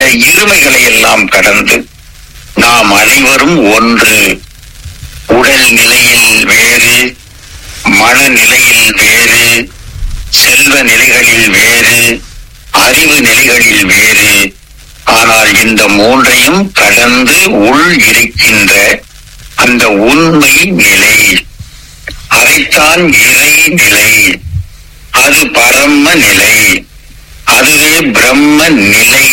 இருமைகளை எல்லாம் கடந்து நாம் அனைவரும் ஒன்று உடல் நிலையில் வேறு மனநிலையில் வேறு செல்வ நிலைகளில் வேறு அறிவு நிலைகளில் வேறு ஆனால் இந்த மூன்றையும் கடந்து உள் இருக்கின்ற அந்த உண்மை நிலை அதைத்தான் இறை நிலை அது பரம நிலை அதுவே பிரம்ம நிலை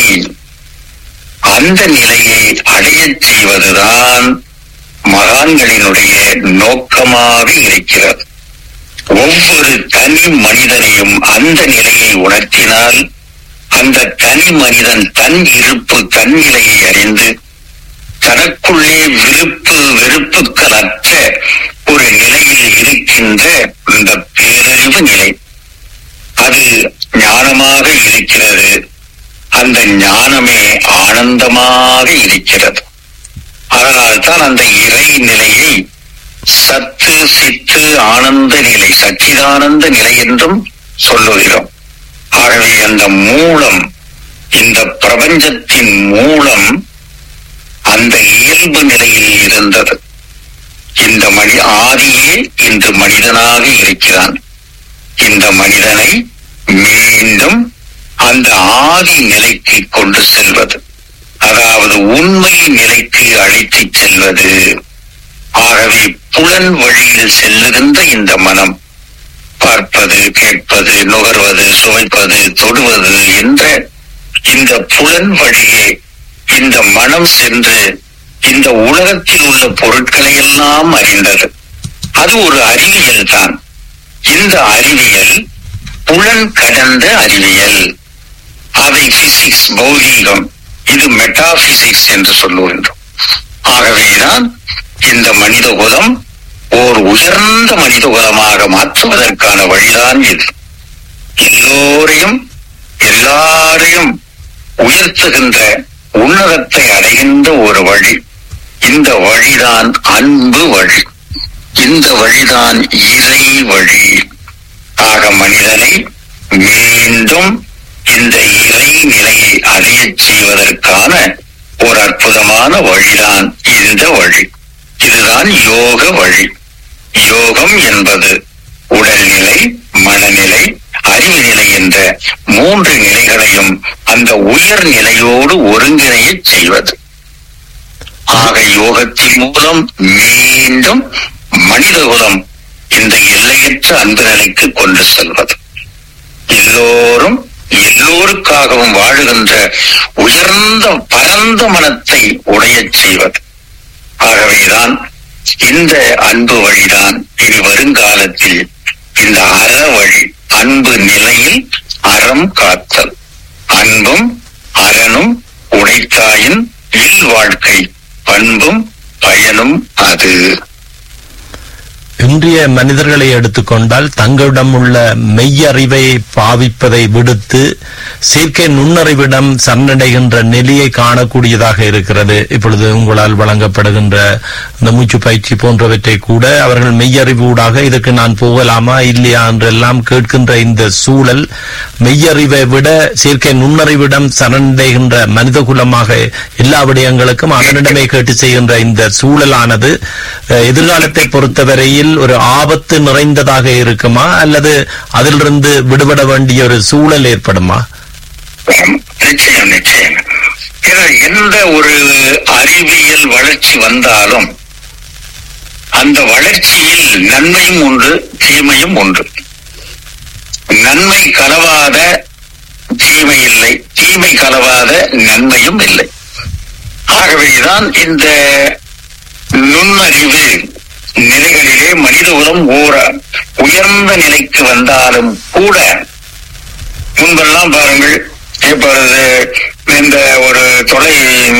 அந்த நிலையை அடையச் செய்வதுதான் மகான்களினுடைய நோக்கமாக இருக்கிறது ஒவ்வொரு தனி மனிதனையும் அந்த நிலையை உணர்த்தினால் அந்த தனி மனிதன் தன் இருப்பு தன் நிலையை அறிந்து தனக்குள்ளே விருப்பு வெறுப்புகள் அற்ற ஒரு நிலையில் இருக்கின்ற இந்த பேரறிவு நிலை அது ஞானமாக இருக்கிறது அந்த ஞானமே ஆனந்தமாக இருக்கிறது அதனால்தான் அந்த இறை நிலையை சத்து சித்து ஆனந்த நிலை சச்சிதானந்த நிலை என்றும் சொல்லுகிறோம் ஆகவே அந்த மூலம் இந்த பிரபஞ்சத்தின் மூலம் அந்த இயல்பு நிலையில் இருந்தது இந்த மனி ஆதியே இன்று மனிதனாக இருக்கிறான் இந்த மனிதனை மீண்டும் அந்த ஆதி நிலைக்கு கொண்டு செல்வது அதாவது உண்மை நிலைக்கு அழைத்துச் செல்வது ஆகவே புலன் வழியில் செல்லுகின்ற இந்த மனம் பார்ப்பது கேட்பது நுகர்வது சுவைப்பது தொடுவது என்ற இந்த புலன் வழியே இந்த மனம் சென்று இந்த உலகத்தில் உள்ள பொருட்களை எல்லாம் அறிந்தது அது ஒரு அறிவியல் தான் இந்த அறிவியல் புலன் கடந்த அறிவியல் அதை பிசிக்ஸ் பௌதீகம் இது மெட்டாபிசிக்ஸ் என்று சொல்லுகின்றோம் ஆகவேதான் இந்த மனித குலம் ஓர் உயர்ந்த மனித குலமாக மாற்றுவதற்கான வழிதான் இது எல்லோரையும் எல்லாரையும் உயர்த்துகின்ற உன்னதத்தை அடைகின்ற ஒரு வழி இந்த வழிதான் அன்பு வழி இந்த வழிதான் இறை வழி ஆக மனிதனை மீண்டும் இந்த இறை நிலையை அடையச் செய்வதற்கான ஒரு அற்புதமான வழிதான் இந்த வழி இதுதான் யோக வழி யோகம் என்பது உடல்நிலை மனநிலை அறிவு நிலை என்ற மூன்று நிலைகளையும் அந்த உயர் நிலையோடு ஒருங்கிணையச் செய்வது ஆக யோகத்தின் மூலம் மீண்டும் மனிதகுலம் இந்த எல்லையற்ற அன்பு நிலைக்கு கொண்டு செல்வது எல்லோரும் எல்லோருக்காகவும் வாழுகின்ற உயர்ந்த பரந்த மனத்தை உடையச் செய்வது ஆகவேதான் இந்த அன்பு வழிதான் இனி வருங்காலத்தில் இந்த அற வழி அன்பு நிலையில் அறம் காத்தல் அன்பும் அறனும் உடைத்தாயின் இல் வாழ்க்கை பண்பும் பயனும் அது இன்றைய மனிதர்களை எடுத்துக்கொண்டால் தங்களிடம் உள்ள மெய்யறிவை பாவிப்பதை விடுத்து செயற்கை நுண்ணறிவிடம் சரணடைகின்ற நிலையை காணக்கூடியதாக இருக்கிறது இப்பொழுது உங்களால் வழங்கப்படுகின்ற இந்த மூச்சு பயிற்சி போன்றவற்றை கூட அவர்கள் மெய்யறிவூடாக இதுக்கு நான் போகலாமா இல்லையா என்றெல்லாம் கேட்கின்ற இந்த சூழல் மெய்யறிவை விட செயற்கை நுண்ணறிவிடம் சரணடைகின்ற மனித குலமாக எல்லா விடயங்களுக்கும் அதனிடமே கேட்டு செய்கின்ற இந்த சூழலானது அஹ், எதிர்காலத்தை பொறுத்தவரையில் ஒரு ஆபத்து நிறைந்ததாக இருக்குமா அல்லது அதிலிருந்து விடுபட வேண்டிய ஒரு சூழல் ஏற்படுமா ஆம், நிச்சயம் நிச்சயம் ஏன்னா எந்த ஒரு அறிவியல் வளர்ச்சி வந்தாலும் அந்த வளர்ச்சியில் நன்மையும் உண்டு தீமையும் உண்டு நன்மை கலவாத தீமை இல்லை தீமை கலவாத நன்மையும் இல்லை ஆகவேதான் இந்த நுண்ணறிவு நிலைகளிலே மனித குலம் ஓர உயர்ந்த நிலைக்கு வந்தாலும் கூட முன்பெல்லாம் பாருங்கள் இப்பொழுது இந்த ஒரு தொலை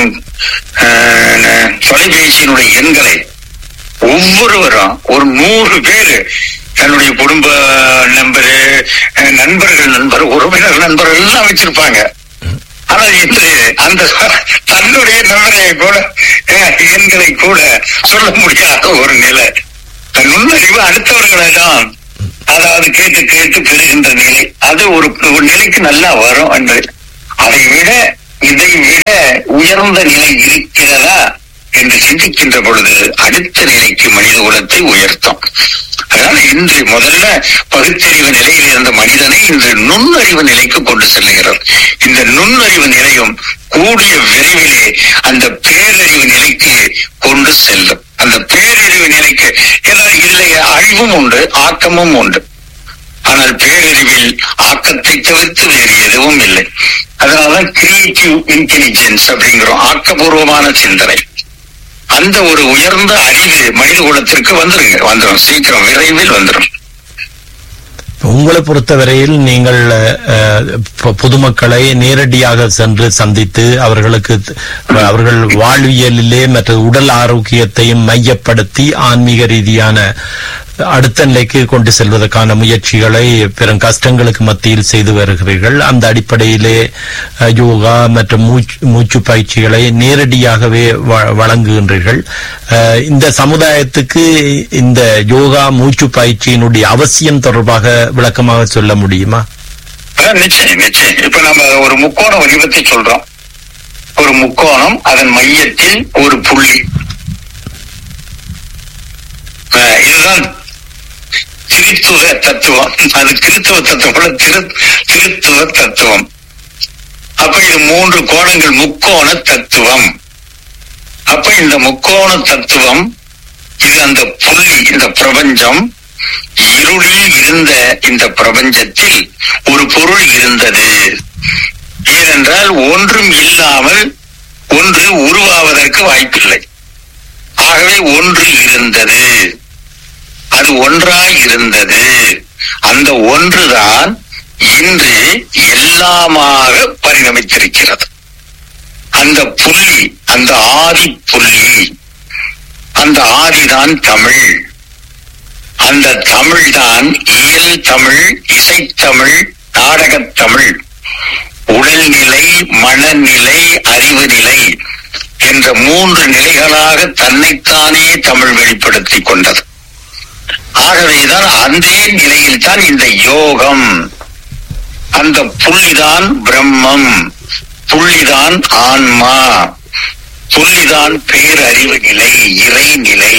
அஹ், தொலைபேசியினுடைய எண்களை ஒவ்வொருவரும் ஒரு நூறு பேரு தன்னுடைய குடும்ப நம்பரு அஹ், நண்பர்கள் நண்பர் உறவினர் நண்பர் எல்லாம் வச்சிருப்பாங்க ஆனா இன்று அந்த தன்னுடைய நபரை கூட அஹ், எண்களை கூட சொல்ல முடியாத ஒரு நிலை தன் நுண்ணறிவு அடுத்தவர்களிடம் அதாவது கேட்டு கேட்டு பெறுகின்ற நிலை அது ஒரு ஒரு நிலைக்கு நல்லா வரும் என்று அதை விட இதை விட உயர்ந்த நிலை இருக்கிறதா என்று சிந்திக்கின்ற பொழுது அடுத்த நிலைக்கு மனித குலத்தை உயர்த்தும் அதனால இன்று முதல்ல பகுத்தறிவு நிலையில் இருந்த மனிதனை இன்று நுண்ணறிவு நிலைக்கு கொண்டு செல்லுகிறது இந்த நுண்ணறிவு நிலையும் கூடிய விரைவிலே அந்த பேரறிவு நிலைக்கு கொண்டு செல்லும் அந்த பேரறிவு நிலைக்கு ஏன்னா இதுல அழிவும் உண்டு ஆக்கமும் உண்டு ஆனால் பேரறிவில் ஆக்கத்தை தவிர்த்து வேறு எதுவும் இல்லை அதனாலதான் கிரியேட்டிவ் இன்டெலிஜென்ஸ் அப்படிங்கிறோம் ஆக்கப்பூர்வமான சிந்தனை அந்த ஒரு உயர்ந்த அறிவு மனித குலத்திற்கு வந்துருங்க வந்துடும் சீக்கிரம் விரைவில் வந்துடும் உங்களை பொறுத்தவரையில் நீங்கள் அஹ், பொ- பொதுமக்களை நேரடியாக சென்று சந்தித்து அவர்களுக்கு த- அவர்கள் வாழ்வியலிலே மற்ற உடல் ஆரோக்கியத்தையும் மையப்படுத்தி ஆன்மீக ரீதியான அடுத்த நிலைக்கு கொண்டு செல்வதற்கான முயற்சிகளை பெரும் கஷ்டங்களுக்கு மத்தியில் செய்து வருகிறீர்கள் அந்த அடிப்படையிலே அஹ், யோகா மற்றும் மூச்சு மூச்சு பயிற்சிகளை நேரடியாகவே வ- வழங்குகின்றீர்கள் அஹ், இந்த சமுதாயத்துக்கு இந்த யோகா மூச்சு பயிற்சியினுடைய அவசியம் தொடர்பாக விளக்கமாக சொல்ல முடியுமா அதான் நிச்சயம் நிச்சயம் இப்ப நம்ம ஒரு முக்கோண வடிவத்தை சொல்றோம் ஒரு முக்கோணம் அதன் மையத்தில் ஒரு புள்ளி அஹ் இதுதான் திருத்துவ தத்துவம் அது கிறித்துவ தத்துவம் திரு திருத்துவ தத்துவம் அப்ப இது மூன்று கோணங்கள் முக்கோண தத்துவம் அப்ப இந்த முக்கோண தத்துவம் இது அந்த புள்ளி இந்த பிரபஞ்சம் இருளில் இருந்த இந்த பிரபஞ்சத்தில் ஒரு பொருள் இருந்தது ஏனென்றால் ஒன்றும் இல்லாமல் ஒன்று உருவாவதற்கு வாய்ப்பில்லை ஆகவே ஒன்று இருந்தது அது ஒன்றாய் இருந்தது அந்த ஒன்றுதான் இன்று எல்லாமாக பரிணமித்திருக்கிறது அந்த புள்ளி அந்த ஆதி புள்ளி அந்த ஆதிதான் தமிழ் அந்த தமிழ்தான் இயல் தமிழ் இசைத்தமிழ் நாடகத் தமிழ் உடல்நிலை மனநிலை அறிவு நிலை என்ற மூன்று நிலைகளாக தன்னைத்தானே தமிழ் வெளிப்படுத்திக் கொண்டது ஆகவேதான் அந்த நிலையில் தான் இந்த யோகம் அந்த புள்ளிதான் பிரம்மம் புள்ளிதான் ஆன்மா புள்ளிதான் பேரறிவு நிலை இறைநிலை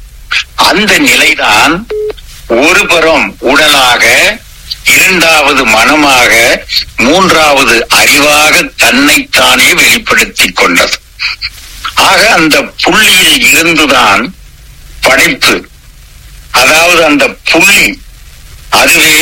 அந்த நிலைதான் ஒருபுறம் உடலாக இரண்டாவது மனமாக மூன்றாவது அறிவாக தன்னைத்தானே வெளிப்படுத்திக் கொண்டது ஆக அந்த புள்ளியில் இருந்துதான் படைப்பு அதாவது அந்த புள்ளி அதுவே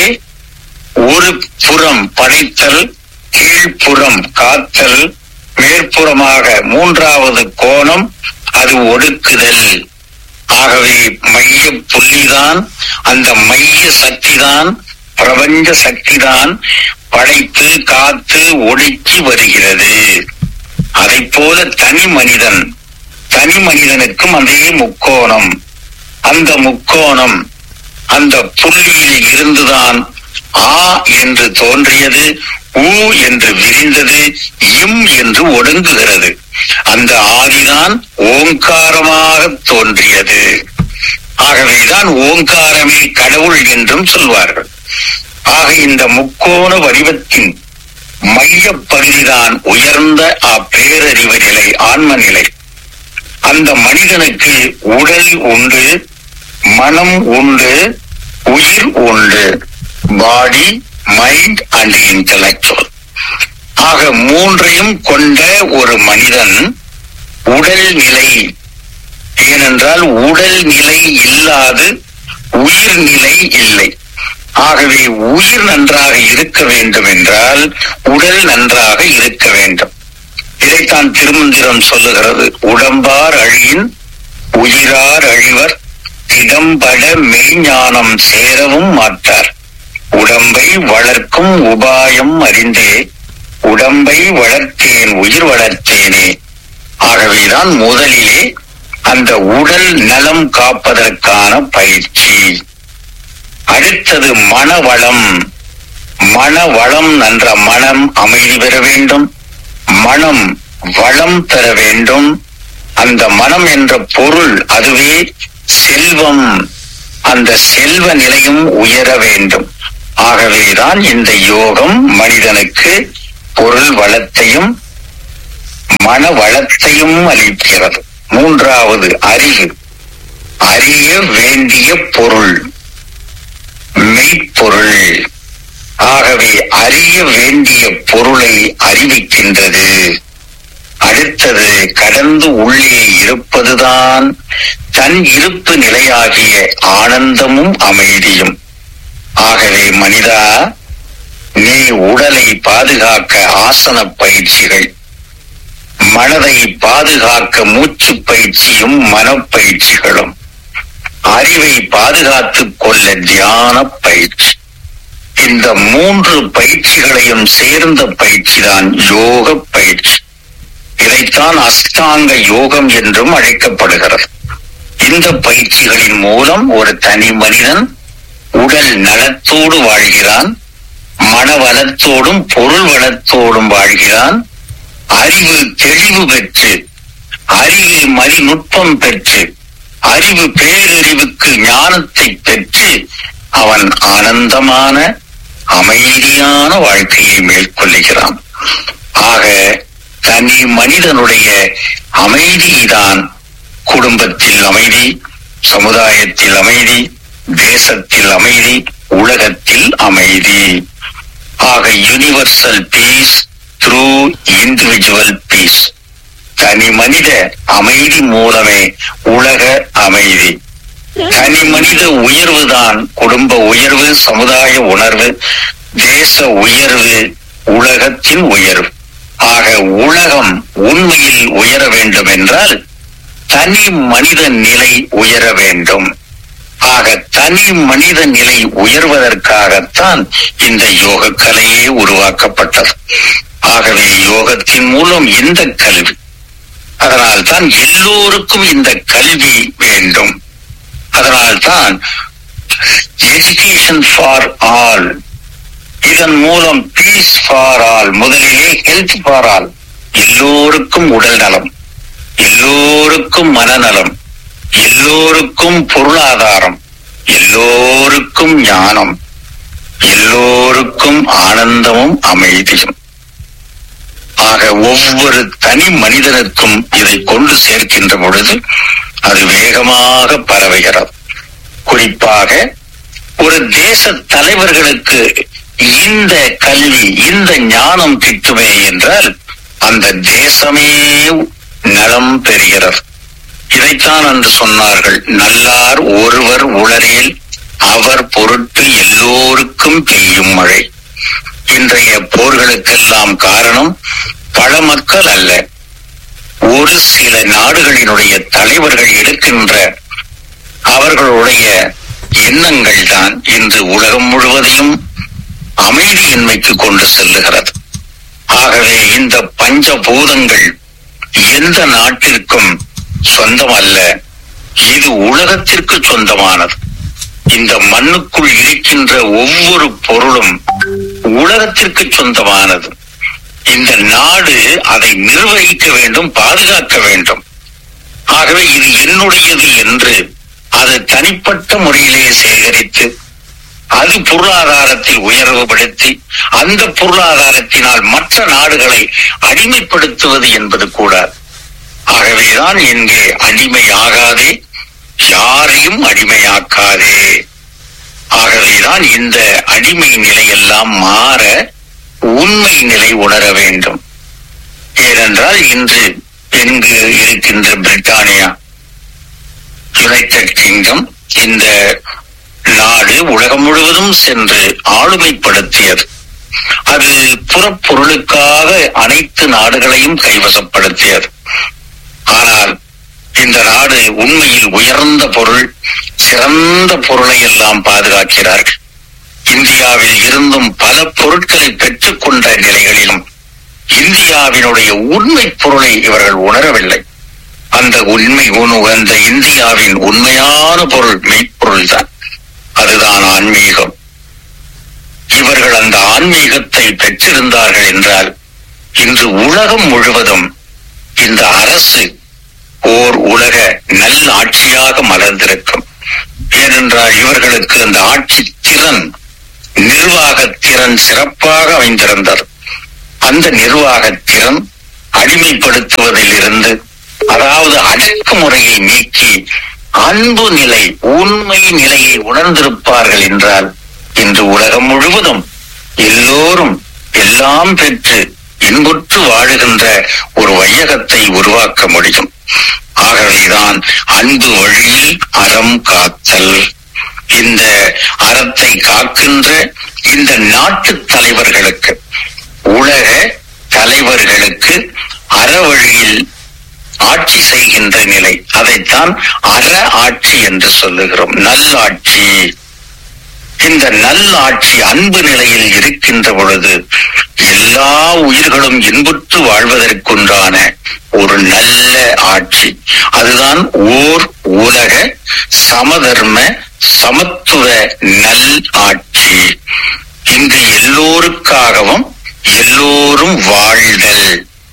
ஒரு புறம் படைத்தல் கீழ்ப்புறம் காத்தல் மேற்புறமாக மூன்றாவது கோணம் அது ஒடுக்குதல் ஆகவே மைய புள்ளிதான் அந்த மைய சக்திதான் பிரபஞ்ச சக்திதான் படைத்து காத்து ஒடுக்கி வருகிறது அதை போல தனி மனிதன் தனி மனிதனுக்கும் அதே முக்கோணம் அந்த முக்கோணம் அந்த புள்ளியில் இருந்துதான் ஆ என்று தோன்றியது ஊ என்று விரிந்தது இம் என்று ஒடுங்குகிறது அந்த ஆதிதான் ஓங்காரமாக தோன்றியது ஆகவேதான் ஓங்காரமே கடவுள் என்றும் சொல்வார்கள் ஆக இந்த முக்கோண வடிவத்தின் மைய பகுதிதான் உயர்ந்த ஆ பேரறிவு நிலை ஆன்ம நிலை அந்த மனிதனுக்கு உடல் உண்டு மனம் உண்டு உயிர் உண்டு பாடி மைண்ட் அண்ட் இன்டலெக்சுவல் ஆக மூன்றையும் கொண்ட ஒரு மனிதன் உடல் நிலை ஏனென்றால் உடல் நிலை இல்லாது உயிர் நிலை இல்லை ஆகவே உயிர் நன்றாக இருக்க வேண்டும் என்றால் உடல் நன்றாக இருக்க வேண்டும் இதைத்தான் திருமந்திரம் சொல்லுகிறது உடம்பார் அழியின் உயிரார் அழிவர் திடம்பட மெய்ஞானம் சேரவும் மாட்டார் உடம்பை வளர்க்கும் உபாயம் அறிந்தே உடம்பை வளர்த்தேன் உயிர் வளர்த்தேனே ஆகவேதான் முதலிலே அந்த உடல் நலம் காப்பதற்கான பயிற்சி அடுத்தது மனவளம் மனவளம் என்ற மனம் அமைதி பெற வேண்டும் மனம் வளம் பெற வேண்டும் அந்த மனம் என்ற பொருள் அதுவே செல்வம் அந்த செல்வ நிலையும் உயர வேண்டும் ஆகவேதான் இந்த யோகம் மனிதனுக்கு பொருள் வளத்தையும் மன வளத்தையும் அளிக்கிறது மூன்றாவது அறிவு அறிய வேண்டிய பொருள் மெய்ப்பொருள் ஆகவே அறிய வேண்டிய பொருளை அறிவிக்கின்றது அடுத்தது கடந்து உள்ளே இருப்பதுதான் தன் இருப்பு நிலையாகிய ஆனந்தமும் அமைதியும் ஆகவே மனிதா நீ உடலை பாதுகாக்க ஆசன பயிற்சிகள் மனதை பாதுகாக்க மூச்சு பயிற்சியும் மனப்பயிற்சிகளும் அறிவை பாதுகாத்துக் கொள்ள தியான பயிற்சி இந்த மூன்று பயிற்சிகளையும் சேர்ந்த பயிற்சிதான் யோக பயிற்சி இதைத்தான் அஷ்டாங்க யோகம் என்றும் அழைக்கப்படுகிறது இந்த பயிற்சிகளின் மூலம் ஒரு தனி மனிதன் உடல் நலத்தோடு வாழ்கிறான் மன வளத்தோடும் பொருள் வளத்தோடும் வாழ்கிறான் அறிவு தெளிவு பெற்று அறிவு மதிநுட்பம் பெற்று அறிவு பேரறிவுக்கு ஞானத்தை பெற்று அவன் ஆனந்தமான அமைதியான வாழ்க்கையை மேற்கொள்ளுகிறான் ஆக தனி மனிதனுடைய அமைதிதான் குடும்பத்தில் அமைதி சமுதாயத்தில் அமைதி தேசத்தில் அமைதி உலகத்தில் அமைதி ஆக universal peace through individual peace தனி மனித அமைதி மூலமே உலக அமைதி தனி மனித உயர்வுதான் குடும்ப உயர்வு சமுதாய உணர்வு தேச உயர்வு உலகத்தின் உயர்வு ஆக உலகம் உண்மையில் உயர வேண்டும் என்றால் தனி மனித நிலை உயர வேண்டும் ஆக தனி மனித நிலை உயர்வதற்காகத்தான் இந்த யோக கலையே உருவாக்கப்பட்டது ஆகவே யோகத்தின் மூலம் இந்த கல்வி அதனால்தான் எல்லோருக்கும் இந்த கல்வி வேண்டும் அதனால்தான் எஜுகேஷன் ஃபார் ஆல் இதன் மூலம் பீஸ் ஃபார் ஆல் முதலிலே ஹெல்த் ஃபார் ஆல் எல்லோருக்கும் உடல் நலம் எல்லோருக்கும் மனநலம் எல்லோருக்கும் பொருளாதாரம் எல்லோருக்கும் ஞானம் எல்லோருக்கும் ஆனந்தமும் அமைதியும் ஆக ஒவ்வொரு தனி மனிதனுக்கும் இதை கொண்டு சேர்க்கின்ற பொழுது அது வேகமாக பரவுகிறது குறிப்பாக ஒரு தேச தலைவர்களுக்கு இந்த கல்வி இந்த ஞானம் கிட்டுமே என்றால் அந்த தேசமே நலம் பெறுகிறது இதைத்தான் அன்று சொன்னார்கள் நல்லார் ஒருவர் உளரில் அவர் பொருட்டு எல்லோருக்கும் பெய்யும் மழை இன்றைய போர்களுக்கெல்லாம் காரணம் பல மக்கள் அல்ல ஒரு சில நாடுகளினுடைய தலைவர்கள் எடுக்கின்ற அவர்களுடைய எண்ணங்கள் தான் இன்று உலகம் முழுவதையும் அமைதியின்மைக்கு கொண்டு செல்லுகிறது ஆகவே இந்த பஞ்சபூதங்கள் எந்த நாட்டிற்கும் சொந்தம் அல்ல இது உலகத்திற்கு சொந்தமானது இந்த மண்ணுக்குள் இருக்கின்ற ஒவ்வொரு பொருளும் உலகத்திற்கு சொந்தமானது இந்த நாடு அதை நிர்வகிக்க வேண்டும் பாதுகாக்க வேண்டும் ஆகவே இது என்னுடையது என்று அது தனிப்பட்ட முறையிலே சேகரித்து அது பொருளாதாரத்தில் உயர்வுபடுத்தி அந்த பொருளாதாரத்தினால் மற்ற நாடுகளை அடிமைப்படுத்துவது என்பது கூடாது ஆகவேதான் இங்கே அடிமை ஆகாதே யாரையும் அடிமையாக்காதே ஆகவேதான் இந்த அடிமை நிலையெல்லாம் மாற உண்மை நிலை உணர வேண்டும் ஏனென்றால் இன்று எங்கு இருக்கின்ற பிரிட்டானியா யுனைடெட் கிங்டம் இந்த நாடு உலகம் முழுவதும் சென்று ஆளுமைப்படுத்தியது அது புறப்பொருளுக்காக அனைத்து நாடுகளையும் கைவசப்படுத்தியது ஆனால் இந்த நாடு உண்மையில் உயர்ந்த பொருள் சிறந்த பொருளை எல்லாம் பாதுகாக்கிறார்கள் இந்தியாவில் இருந்தும் பல பொருட்களை பெற்றுக்கொண்ட நிலைகளிலும் இந்தியாவினுடைய உண்மை பொருளை இவர்கள் உணரவில்லை அந்த உண்மை உணவு அந்த இந்தியாவின் உண்மையான பொருள் மெய்ப்பொருள் தான் அதுதான் ஆன்மீகம் இவர்கள் அந்த ஆன்மீகத்தை பெற்றிருந்தார்கள் என்றால் இன்று உலகம் முழுவதும் இந்த அரசு ஓர் உலக நல்லாட்சியாக மலர்ந்திருக்கும் ஏனென்றால் இவர்களுக்கு அந்த ஆட்சி திறன் நிர்வாக திறன் சிறப்பாக அமைந்திருந்தது அந்த நிர்வாக திறன் அடிமைப்படுத்துவதிலிருந்து அதாவது அடக்குமுறையை நீக்கி அன்பு நிலை உண்மை நிலையை உணர்ந்திருப்பார்கள் என்றால் இன்று உலகம் முழுவதும் எல்லோரும் எல்லாம் பெற்று இன்புற்று வாழுகின்ற ஒரு வையகத்தை உருவாக்க முடியும் ஆகவேதான் அன்பு வழியில் அறம் காத்தல் இந்த அறத்தை காக்கின்ற இந்த நாட்டு தலைவர்களுக்கு உலக தலைவர்களுக்கு அறவழியில் ஆட்சி செய்கின்ற நிலை அதைத்தான் அற ஆட்சி என்று சொல்லுகிறோம் நல்லாட்சி இந்த நல்லாட்சி அன்பு நிலையில் இருக்கின்ற பொழுது எல்லா உயிர்களும் இன்புற்று வாழ்வதற்குண்டான ஒரு நல்ல ஆட்சி அதுதான் ஓர் உலக சமதர்ம சமத்துவ நல் ஆட்சி இங்கு எல்லோருக்காகவும் எல்லோரும் வாழ்தல்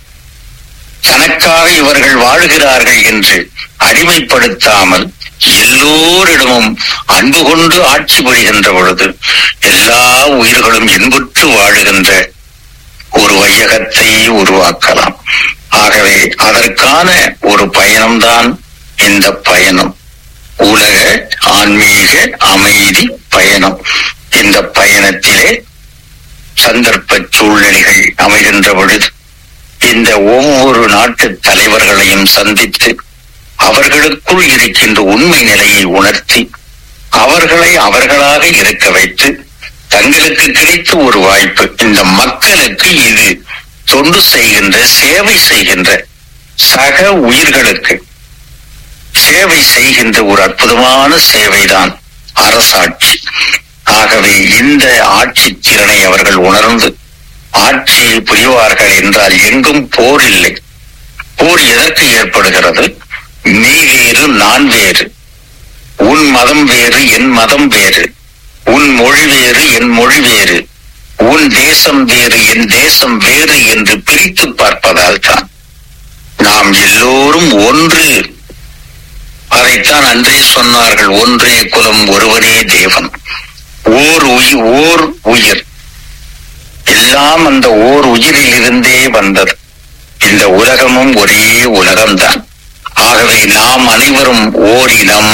தனக்காக இவர்கள் வாழ்கிறார்கள் என்று அடிமைப்படுத்தாமல் எல்லோரிடமும் அன்பு கொண்டு ஆட்சி புரிகின்ற பொழுது எல்லா உயிர்களும் இன்புற்று வாழுகின்ற ஒரு வையகத்தை உருவாக்கலாம் ஆகவே அதற்கான ஒரு பயணம்தான் இந்த பயணம் உலக ஆன்மீக அமைதி பயணம் இந்த பயணத்திலே சந்தர்ப்ப சூழ்நிலைகள் அமைகின்ற பொழுது இந்த ஒவ்வொரு நாட்டு தலைவர்களையும் சந்தித்து அவர்களுக்குள் இருக்கின்ற உண்மை நிலையை உணர்த்தி அவர்களை அவர்களாக இருக்க வைத்து தங்களுக்கு கிடைத்த ஒரு வாய்ப்பு இந்த மக்களுக்கு இது தொண்டு செய்கின்ற சேவை செய்கின்ற சக உயிர்களுக்கு சேவை செய்கின்ற ஒரு அற்புதமான சேவைதான் அரசாட்சி ஆகவே இந்த ஆட்சி திறனை அவர்கள் உணர்ந்து ஆட்சியை புரிவார்கள் என்றால் எங்கும் போர் இல்லை போர் எதற்கு ஏற்படுகிறது நீ வேறு நான் வேறு உன் மதம் வேறு என் மதம் வேறு உன் மொழி வேறு என் மொழி வேறு உன் தேசம் வேறு என் தேசம் வேறு என்று பிரித்து பார்ப்பதால் தான் நாம் எல்லோரும் ஒன்று அதைத்தான் அன்றே சொன்னார்கள் ஒன்றே குலம் ஒருவனே தேவன் ஓர் உயிர் ஓர் உயிர் எல்லாம் அந்த ஓர் உயிரில் இருந்தே வந்தது இந்த உலகமும் ஒரே உலகம்தான் ஆகவே நாம் அனைவரும் ஓர் இனம்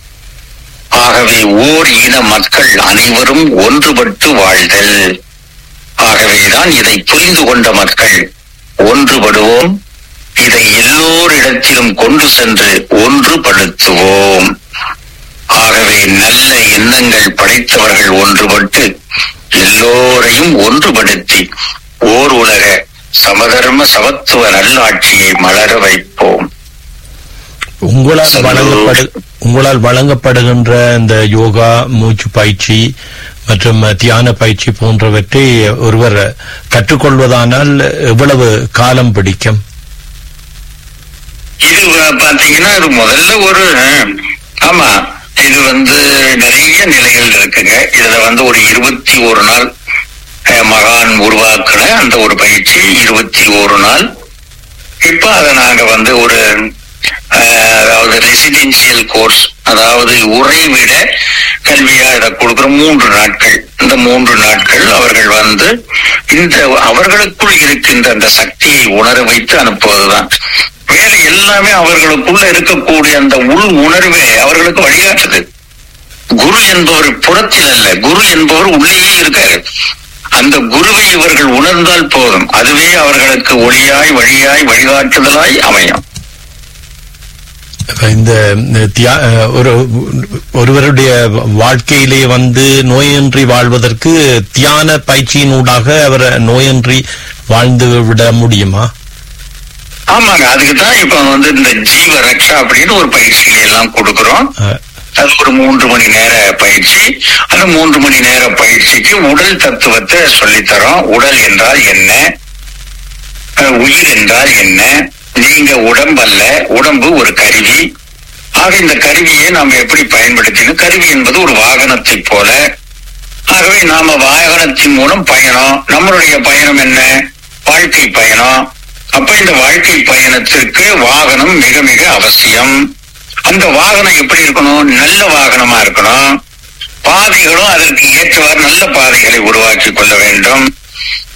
ஆகவே ஓர் இன மக்கள் அனைவரும் ஒன்றுபட்டு வாழ்தல் ஆகவேதான் இதை புரிந்து கொண்ட மக்கள் ஒன்றுபடுவோம் இதை எல்லோரிடத்திலும் கொண்டு சென்று ஒன்றுபடுத்துவோம் ஆகவே நல்ல எண்ணங்கள் படைத்தவர்கள் ஒன்றுபட்டு எல்லோரையும் ஒன்றுபடுத்தி ஓர் உலக சமதர்ம சமத்துவ நல்லாட்சியை மலர வைப்போம் உங்களால் சரி. வழங்கப்படு உங்களால் வழங்கப்படுகின்ற இந்த யோகா மூச்சு பயிற்சி மற்றும் தியான பயிற்சி போன்றவற்றை ஒருவர் கற்றுக்கொள்வதானால் எவ்வளவு காலம் பிடிக்கும் இது வ- பாத்தீங்கன்னா இது முதல்ல ஒரு அஹ், ஆமா இது வந்து நிறைய நிலைகள் இருக்குங்க இதுல வந்து ஒரு இருபத்தி ஒரு நாள் அஹ், மகான் உருவாக்குன அந்த ஒரு பயிற்சி இருபத்தி ஒரு நாள் இப்ப அதை நாங்க வந்து ஒரு அஹ், அதாவது ரெசிடென்சியல் கோர்ஸ் அதாவது உறைவிட கல்வியா இதை கொடுக்கிற மூன்று நாட்கள் இந்த மூன்று நாட்கள் அவர்கள் வந்து இந்த அவர்களுக்குள் இருக்கின்ற அந்த சக்தியை உணர வைத்து அனுப்புவதுதான் வேற எல்லாமே அவர்களுக்குள்ள இருக்கக்கூடிய அந்த உள் உணர்வே அவர்களுக்கு வழிகாட்டுது குரு என்பவர் புறத்தில் அல்ல குரு என்பவர் உள்ளேயே இருக்காரு அந்த குருவை இவர்கள் உணர்ந்தால் போதும் அதுவே அவர்களுக்கு ஒளியாய் வழியாய் வழிகாட்டுதலாய் அமையும் இப்ப இந்த தியா- ஒரு ஒருவருடைய வாழ்க்கையிலே வந்து நோயின்றி வாழ்வதற்கு தியான பயிற்சியினூடாக அவர் நோயின்றி வாழ்ந்து விட முடியுமா ஆமாங்க அதுக்கு தான் இப்ப வந்து இந்த ஜீவ ரக்ஷா அப்படின்னு ஒரு பயிற்சிகளை எல்லாம் கொடுக்கிறோம் அஹ், அது ஒரு மூன்று மணி நேர பயிற்சி அந்த மூன்று மணி நேர பயிற்சிக்கு உடல் தத்துவத்தை சொல்லித்தரோம் உடல் என்றால் என்ன அஹ், உயிர் என்றால் என்ன நீங்க உடம்பல்ல உடம்பு ஒரு கருவி ஆக இந்த கருவியை நாம் எப்படி பயன்படுத்தினோம் கருவி என்பது ஒரு வாகனத்தை போல ஆகவே நாம வாகனத்தின் மூலம் பயணம் நம்மளுடைய பயணம் என்ன வாழ்க்கை பயணம் அப்ப இந்த வாழ்க்கை பயணத்திற்கு வாகனம் மிக மிக அவசியம் அந்த வாகனம் எப்படி இருக்கணும் நல்ல வாகனமா இருக்கணும் பாதைகளும் அதற்கு ஏற்றவாறு நல்ல பாதைகளை உருவாக்கி கொள்ள வேண்டும்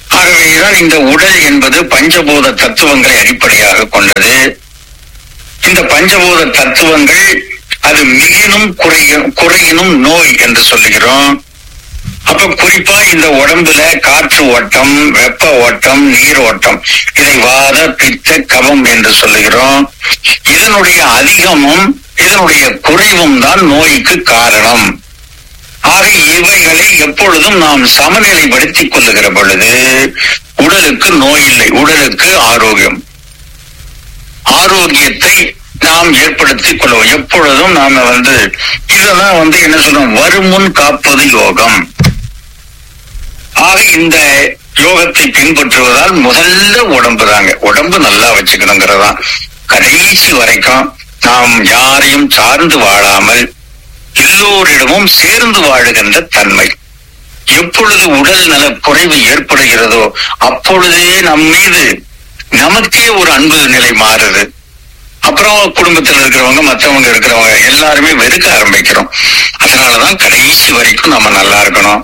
ஆகவேதான் இந்த உடல் என்பது பஞ்சபூத தத்துவங்களை அடிப்படையாக கொண்டது இந்த பஞ்சபூத தத்துவங்கள் அது மிகினும் குறையும் குறையினும் நோய் என்று சொல்லுகிறோம் அப்ப குறிப்பா இந்த உடம்புல காற்று ஓட்டம் வெப்ப ஓட்டம் நீர் ஓட்டம் இதை வாத பித்த கபம் என்று சொல்லுகிறோம் இதனுடைய அதிகமும் இதனுடைய குறைவும் தான் நோய்க்கு காரணம் ஆக இவைகளை எப்பொழுதும் நாம் சமநிலைப்படுத்திக் கொள்ளுகிற பொழுது உடலுக்கு நோய் இல்லை உடலுக்கு ஆரோக்கியம் ஆரோக்கியத்தை நாம் ஏற்படுத்திக் கொள்வோம் எப்பொழுதும் நாம வந்து இதெல்லாம் வந்து என்ன சொல்றோம் வருமுன் காப்பது யோகம் ஆக இந்த யோகத்தை பின்பற்றுவதால் முதல்ல உடம்பு தாங்க உடம்பு நல்லா வச்சுக்கணுங்கிறதான் கடைசி வரைக்கும் நாம் யாரையும் சார்ந்து வாழாமல் எல்லோரிடமும் சேர்ந்து வாழுகின்ற தன்மை எப்பொழுது உடல் நல குறைவு ஏற்படுகிறதோ அப்பொழுதே நம் மீது நமக்கே ஒரு அன்பு நிலை மாறுது அப்புறம் குடும்பத்தில் இருக்கிறவங்க மற்றவங்க இருக்கிறவங்க எல்லாருமே வெறுக்க ஆரம்பிக்கிறோம் அதனாலதான் கடைசி வரைக்கும் நம்ம நல்லா இருக்கணும்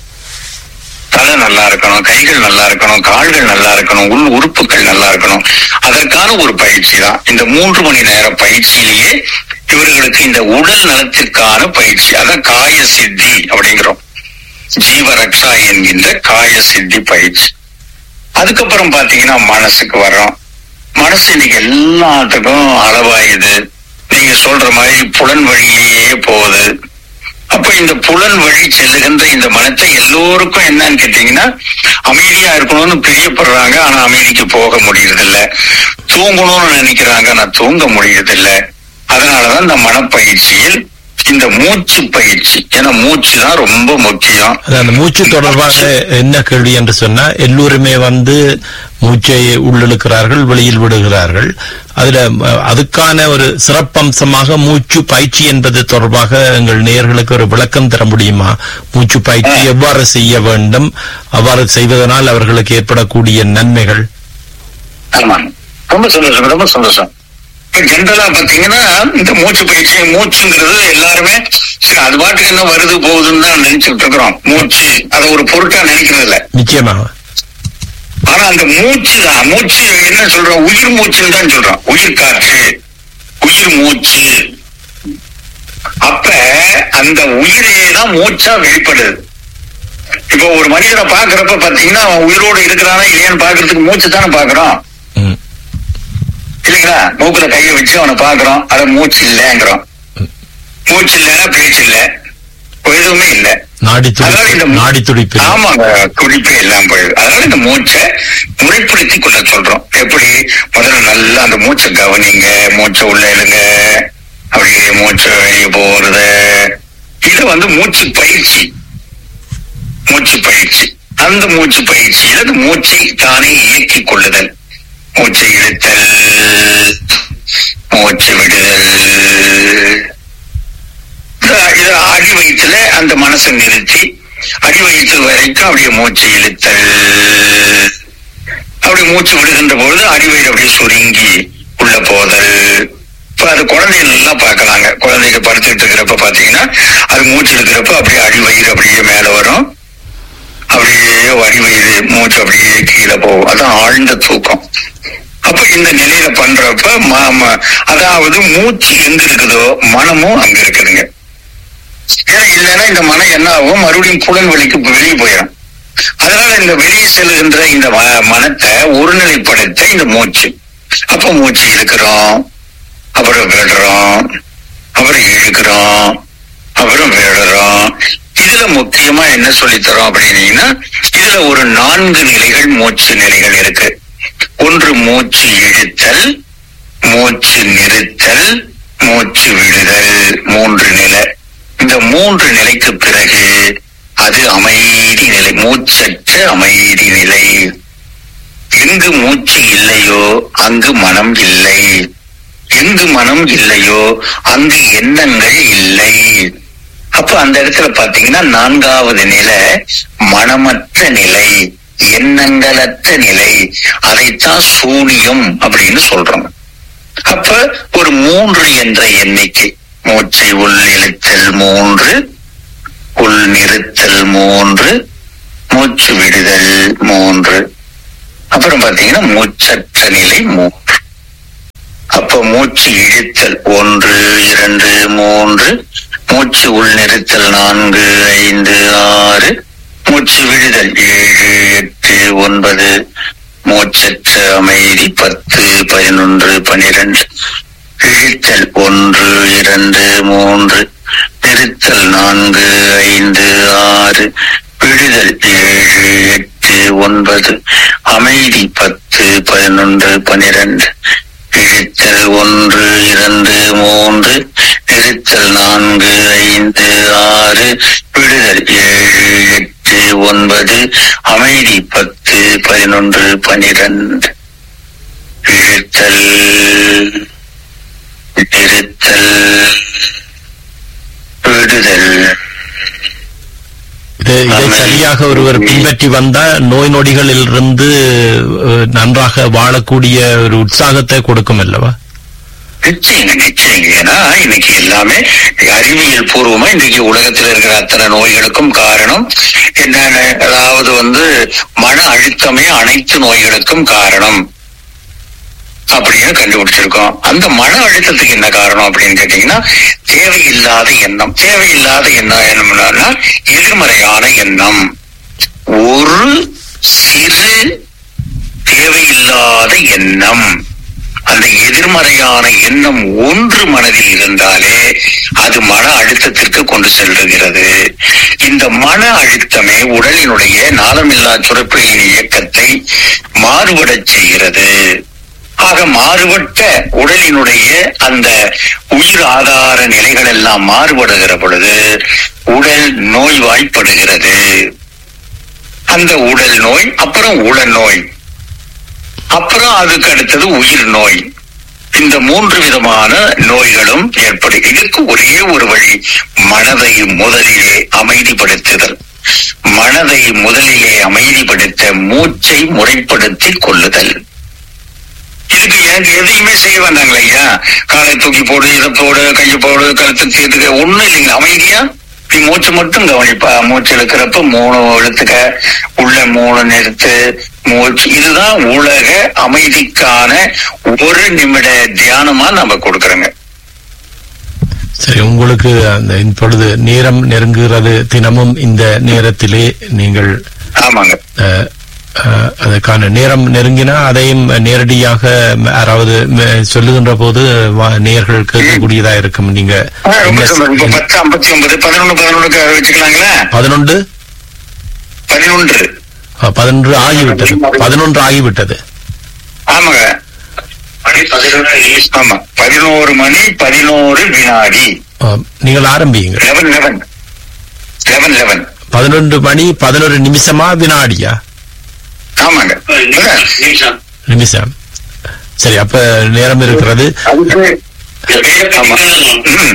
தலை நல்லா இருக்கணும் கைகள் நல்லா இருக்கணும் கால்கள் நல்லா இருக்கணும் உள் உறுப்புகள் நல்லா இருக்கணும் அதற்கான ஒரு பயிற்சி தான் இந்த மூன்று மணி நேர பயிற்சியிலேயே இவர்களுக்கு இந்த உடல் நலத்திற்கான பயிற்சி அதான் காய சித்தி அப்படிங்கிறோம் ஜீவரக்ஷா என்கின்ற காய சித்தி பயிற்சி அதுக்கப்புறம் பாத்தீங்கன்னா மனசுக்கு வர்றோம் மனசு இன்னைக்கு எல்லாத்துக்கும் அளவாயுது நீங்க சொல்ற மாதிரி புலன் வழியே போகுது அப்ப இந்த புலன் வழி செல்லுகின்ற இந்த மனத்தை எல்லோருக்கும் என்னன்னு கேட்டீங்கன்னா அமைதியா இருக்கணும்னு பிரியப்படுறாங்க ஆனா அமைதிக்கு போக முடியறதில்ல தூங்கணும்னு நினைக்கிறாங்க ஆனா தூங்க முடியறதில்ல அதனாலதான் இந்த மனப்பயிற்சியில் இந்த மூச்சு பயிற்சி ஏன்னா மூச்சு தான் ரொம்ப முக்கியம் அது அந்த மூச்சு தொடர்பாக என்ன கேள்வி என்று சொன்னா எல்லோருமே வந்து மூச்சை உள்ளிழுக்கிறார்கள் வெளியில் விடுகிறார்கள் அதுல அஹ், அதுக்கான ஒரு சிறப்பம்சமாக மூச்சு பயிற்சி என்பது தொடர்பாக எங்கள் நேயர்களுக்கு ஒரு விளக்கம் தர முடியுமா மூச்சு பயிற்சி எவ்வாறு செய்ய வேண்டும் அவ்வாறு செய்வதனால் அவர்களுக்கு ஏற்படக்கூடிய நன்மைகள் ஆமாங்க ரொம்ப சந்தோஷம் ரொம்ப சந்தோஷம் ஜென்ரலா பாத்தீங்கன்னா இந்த மூச்சு பயிற்சி மூச்சுங்கிறது எல்லாருமே சரி அது பாட்டுக்கு என்ன வருது போகுதுன்னு தான் நினைச்சுட்டு இருக்கிறோம் மூச்சு அதை ஒரு பொருட்டா நினைக்கிறது இல்ல நிச்சயமாக ஆனா அந்த மூச்சு தான் மூச்சு என்ன சொல்றோம் உயிர் மூச்சுன்னு தான் சொல்றோம் உயிர் காற்று உயிர் மூச்சு அப்ப அந்த உயிரே தான் மூச்சா வெளிப்படுது இப்போ ஒரு மனிதனை பாக்குறப்ப பாத்தீங்கன்னா அவன் உயிரோடு இருக்கிறானா இல்லையான்னு பாக்குறதுக்கு மூச்சு தானே பாக்குறோம் ம். இல்லைங்களா மூக்குல கையை வச்சு அவனை பாக்குறோம் அத மூச்சு இல்லைங்கிறோம் மூச்சு இல்லைன்னா பேச்சு இல்ல எதுவுமே இல்ல நாடி அதனால இந்த துடிப்பு மூ- நாடி துடிப்பு ஆமாங்க துடிப்பே எல்லாம் போயிடுது அதனால இந்த மூச்சை முறைப்படுத்தி கொள்ள சொல்றோம் எப்படி முதல்ல நல்லா அந்த மூச்சை கவனிங்க மூச்சை உள்ள இழுங்க அப்படியே மூச்சை வெளியே போறது இது வந்து மூச்சு பயிற்சி மூச்சு பயிற்சி அந்த மூச்சு பயிற்சியில அந்த மூச்சை தானே இயக்கிக் கொள்ளுதல் மூச்சை இழுத்தல் மூச்சு விடுதல் இது- இது அடி வயிற்றுல அந்த மனசை நிறுத்தி அடி வயிற்று வரைக்கும் அப்படியே மூச்சு இழுத்தல் அப்படி மூச்சு விடுகின்ற பொழுது அடிவயிறு அப்படியே சுருங்கி உள்ள போதல் இப்ப அது குழந்தைகள் எல்லாம் பார்க்கலாங்க குழந்தைங்க படுத்துக்கிட்டு இருக்கிறப்ப பாத்தீங்கன்னா அது மூச்சு எடுக்கிறப்ப அப்படியே அடிவயிறு அப்படியே மேல வரும் அப்படியே அடிவயிறு மூச்சு அப்படியே கீழே போகும் அதான் ஆழ்ந்த தூக்கம் அப்ப இந்த நிலையில பண்றப்ப ம- ம- அதாவது மூச்சு எங்க இருக்குதோ மனமும் அங்க இருக்குதுங்க ஏன்னா இல்லைன்னா இந்த மனம் என்ன ஆகும் மறுபடியும் புலன் வழிக்கு வெளியே போயிடும் அதனால இந்த வெளியே செல்லுகின்ற இந்த ம- மனத்தை ஒருநிலைப்படுத்த இந்த மூச்சு அப்ப மூச்சு இழுக்கிறோம் அப்புறம் விடுறோம் அப்புறம் இழுக்கிறோம் அப்புறம் விடுறோம் இதுல முக்கியமா என்ன சொல்லித்தரோம் அப்படின்னீங்கன்னா இதுல ஒரு நான்கு நிலைகள் மூச்சு நிலைகள் இருக்கு ஒன்று மூச்சு இழுத்தல் மூச்சு நிறுத்தல் மூச்சு விடுதல் மூன்று நிலை இந்த மூன்று நிலைக்கு பிறகு அது அமைதி நிலை மூச்சற்ற அமைதி நிலை எங்கு மூச்சு இல்லையோ அங்கு மனம் இல்லை எங்கு மனம் இல்லையோ அங்கு எண்ணங்கள் இல்லை அப்ப அந்த இடத்துல பாத்தீங்கன்னா நான்காவது நிலை மனமற்ற நிலை எண்ணங்களற்ற நிலை அதைத்தான் சூனியம் அப்படின்னு சொல்றோம் அப்ப ஒரு மூன்று என்ற எண்ணிக்கை மூச்சை உள் இழுத்தல் மூன்று உள் நிறுத்தல் மூன்று மூச்சு விடுதல் மூன்று அப்புறம் பாத்தீங்கன்னா மூச்சற்ற நிலை மூன்று அப்போ மூச்சு இழுத்தல் ஒன்று இரண்டு மூன்று மூச்சு உள்நிறுத்தல் நான்கு ஐந்து ஆறு மூச்சு விடுதல் ஏழு எட்டு ஒன்பது மூச்சற்ற அமைதி பத்து பதினொன்று பனிரெண்டு இழுத்தல் ஒன்று இரண்டு மூன்று நிறுத்தல் நான்கு ஐந்து ஆறு விடுதல் ஏழு எட்டு ஒன்பது அமைதி பத்து பதினொன்று பனிரெண்டு இழுத்தல் ஒன்று இரண்டு மூன்று நிறுத்தல் நான்கு ஐந்து ஆறு விடுதல் ஏழு எட்டு ஒன்பது அமைதி பத்து பதினொன்று பனிரெண்டு இழுத்தல் நிறுத்தல் விடுதல் இது இதை சரியாக ஒருவர் பின்பற்றி வந்தா நோய் நொடிகளில் இருந்து அஹ், நன்றாக வாழக்கூடிய ஒரு உற்சாகத்தை கொடுக்கும் அல்லவா நிச்சயங்க நிச்சயங்க ஏன்னா இன்னைக்கு எல்லாமே அறிவியல் பூர்வமா இன்னைக்கு உலகத்தில் இருக்கிற அத்தனை நோய்களுக்கும் காரணம் என்னன்னு அதாவது வந்து மன அழுத்தமே அனைத்து நோய்களுக்கும் காரணம் அப்படின்னு கண்டுபிடிச்சிருக்கோம் அந்த மன அழுத்தத்துக்கு என்ன காரணம் அப்படின்னு கேட்டீங்கன்னா தேவையில்லாத எண்ணம் தேவையில்லாத எண்ணம் என்னம்னா எதிர்மறையான எண்ணம் ஒரு சிறு தேவையில்லாத எண்ணம் அந்த எதிர்மறையான எண்ணம் ஒன்று மனதில் இருந்தாலே அது மன அழுத்தத்திற்கு கொண்டு செல்லுகிறது இந்த மன அழுத்தமே உடலினுடைய நாளமில்லா சுரப்பிகளின் இயக்கத்தை மாறுபடச் செய்கிறது ஆக மாறுபட்ட உடலினுடைய அந்த உயிர் ஆதார நிலைகள் எல்லாம் மாறுபடுகிற பொழுது உடல் நோய்வாய்ப்படுகிறது அந்த உடல் நோய் அப்புறம் உடல் நோய் அப்புறம் அதுக்கு அடுத்தது உயிர் நோய் இந்த மூன்று விதமான நோய்களும் ஏற்படும் இதற்கு ஒரே ஒரு வழி மனதை முதலிலே அமைதிப்படுத்துதல் மனதை முதலிலே அமைதிப்படுத்த மூச்சை முறைப்படுத்தி கொள்ளுதல் இதுக்கு எனக்கு எதையுமே செய்ய வேண்டாங்களே ஐயா காலை தூக்கி போடு இதை போடு கையை போடு கழுத்து தீர்த்துக்க ஒண்ணும் இல்லைங்க அமைதியா நீ மூச்சை மட்டும் கவனிப்பா மூச்சு இழுக்கிறப்ப மூணு இழுத்துக்க உள்ள மூணு நிறுத்து மூச்சு இதுதான் உலக அமைதிக்கான ஒரு நிமிட தியானமா நம்ம கொடுக்கறோங்க சரி உங்களுக்கு அந்த இப்பொழுது நேரம் நெருங்குகிறது தினமும் இந்த நேரத்திலே நீங்கள் ஆமாங்க அஹ், அஹ், அதுக்கான நேரம் நெருங்கினா அதையும் நேரடியாக யாராவது ம- சொல்லுகின்ற போது வா- நேயர்கள் கேட்கக்கூடியதா இருக்கும் நீங்க ஆ, ரொம்ப என்ன சந்தோஷம். இப்ப செ- பத்து ஐம்பத்தி ஒன்பது பதினொன்னு பதினொன்னுக்கு வச்சுக்கலாங்களா பதினொன்று பதினொன்று அஹ், பதினொன்று ஆகிவிட்டது பதினொன்று ஆகிவிட்டது ஆமாங்க மணி பதினொன்று ஆமா பதினோரு மணி பதினோரு வினாடி அஹ், நீங்கள் ஆரம்பியுங்க லெவன் லெவன் லெவன் லெவன் பதினொன்று மணி பதினொரு நிமிஷமா வினாடியா ஆமாங்க நிமிஷம் சரி அப்ப நேரம் இருக்கிறது ஆமா ம்.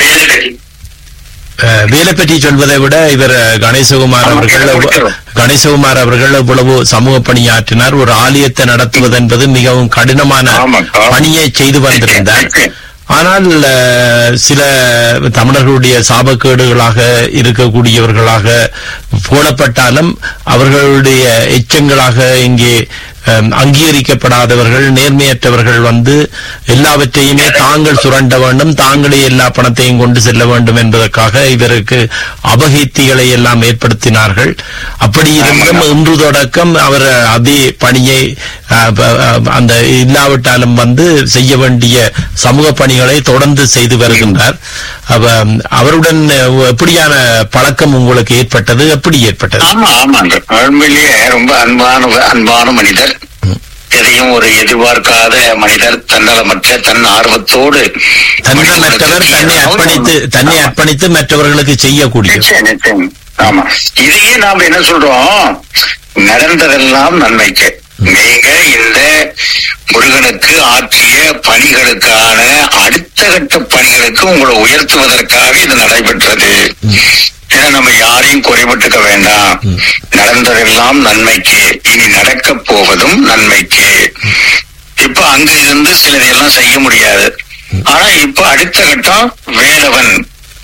அஹ், வேலை பற்றி சொல்வதை விட இவர் கணேசகுமார் ஆமா, அவர்கள் வேலை முடிக்கிறோம். கணேசகுமார் அவர்கள் இவ்வளவு சமூக பணியாற்றினார் ஒரு ஆலயத்தை நடத்துவது என்பது மிகவும் கடினமான ஆமா, ஆமா. பணியை செய்து வந்திருந்தார் ஆனால் அஹ், சில தமிழர்களுடைய சாபக்கேடுகளாக இருக்கக்கூடியவர்களாக போடப்பட்டாலும் அவர்களுடைய எச்சங்களாக இங்கே அஹ், அங்கீகரிக்கப்படாதவர்கள் நேர்மையற்றவர்கள் வந்து எல்லாவற்றையுமே தாங்கள் சுரண்ட வேண்டும் தாங்களே எல்லா பணத்தையும் கொண்டு செல்ல வேண்டும் என்பதற்காக இவருக்கு அபகீர்த்திகளை எல்லாம் ஏற்படுத்தினார்கள் அப்படி இருந்தும் இன்று தொடக்கம் அவர் அதே பணியை அஹ், ப- அஹ், அந்த இல்லாவிட்டாலும் வந்து செய்ய வேண்டிய சமூக பணிகளை தொடர்ந்து செய்து வருகின்றார் அப்ப அவருடன் எப்படியான பழக்கம் உங்களுக்கு ஏற்பட்டது எப்படி ஏற்பட்டது ஆமா ஆமாங்க உண்மையிலேயே ரொம்ப அன்பான அன்பான மனிதர் எதையும் ஒரு எதிர்பார்க்காத மனிதர் தன்னலமற்ற தன் ஆர்வத்தோடு தன்னலமற்றவர் தன்னை அர்ப்பணித்து தன்னை அர்ப்பணித்து மற்றவர்களுக்கு செய்யக்கூடிய நிச்சயம் நிச்சயம் ஆமா இதையே நாம என்ன சொல்றோம் நடந்ததெல்லாம் நன்மைக்கு நீங்க இந்த முருகனுக்கு ஆற்றிய பணிகளுக்கான அடுத்த கட்ட பணிகளுக்கு உங்களை உயர்த்துவதற்காக இது நடைபெற்றது ஏன்னா நம்ம யாரையும் குறைபட்டுக்க வேண்டாம் நடந்ததெல்லாம் நன்மைக்கு இனி நடக்கப் போவதும் நன்மைக்கு இப்ப அங்க இருந்து சிலதையெல்லாம் செய்ய முடியாது ஆனா இப்ப அடுத்த கட்டம் வேலவன்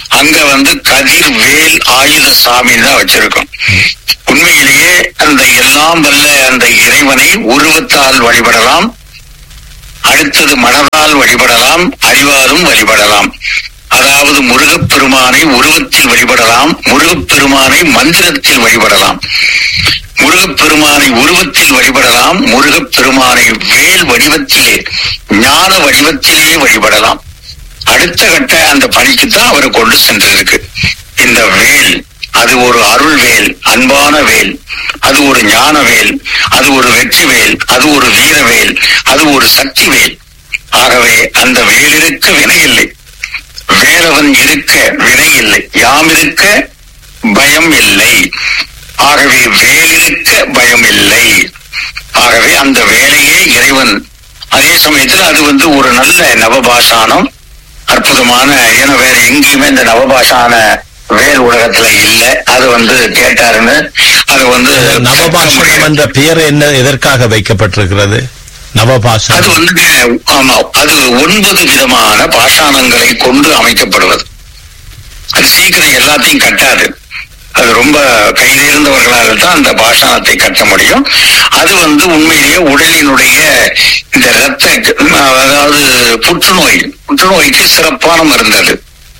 அங்க வந்து கதிர் வேல் ஆயுத சாமி தான் வச்சிருக்கோம் உண்மையிலேயே அந்த எல்லாம் வல்ல அந்த இறைவனை உருவத்தால் வழிபடலாம் அடுத்தது மனதால் வழிபடலாம் அறிவாலும் வழிபடலாம் அதாவது முருகப்பெருமானை உருவத்தில் வழிபடலாம் முருகப்பெருமானை மந்திரத்தில் வழிபடலாம் முருகப்பெருமானை உருவத்தில் வழிபடலாம் முருகப்பெருமானை வேல் வடிவத்திலே ஞான வடிவத்திலே வழிபடலாம் அடுத்த கட்ட அந்த பணிக்கு தான் அவரை கொண்டு சென்றிருக்கு இந்த வேல் அது ஒரு அருள் வேல் அன்பான வேல் அது ஒரு ஞான வேல் அது ஒரு வெற்றி வேல் அது ஒரு வீர வேல் அது ஒரு சக்தி வேல் ஆகவே அந்த வேலிருக்க வினை இல்லை வேலவன் இருக்க வினை இல்லை யாம் இருக்க பயம் இல்லை ஆகவே வேலிருக்க பயம் இல்லை ஆகவே அந்த வேலையே இறைவன் அதே சமயத்தில் அது வந்து ஒரு நல்ல நவபாஷானம் அற்புதமான ஏன்னா வேற எங்கேயுமே இந்த நவபாஷான வேல் உலகத்துல இல்ல அது வந்து கேட்டாருன்னு அது வந்து நவபாஷணம் என்ற பெயர் என்ன எதற்காக வைக்கப்பட்டிருக்கிறது அது நவபாஷணம் வந்து ஆமா அது ஒன்பது விதமான பாஷாணங்களை கொண்டு அமைக்கப்படுவது அது சீக்கிரம் எல்லாத்தையும் கட்டாது அது ரொம்ப கைதேர்ந்தவர்களால் தான் அந்த பாஷாணத்தை கட்ட முடியும் அது வந்து உண்மையிலேயே உடலினுடைய இந்த ரத்த அதாவது புற்றுநோய் புற்றுநோய்க்கு சிறப்பான மருந்து அது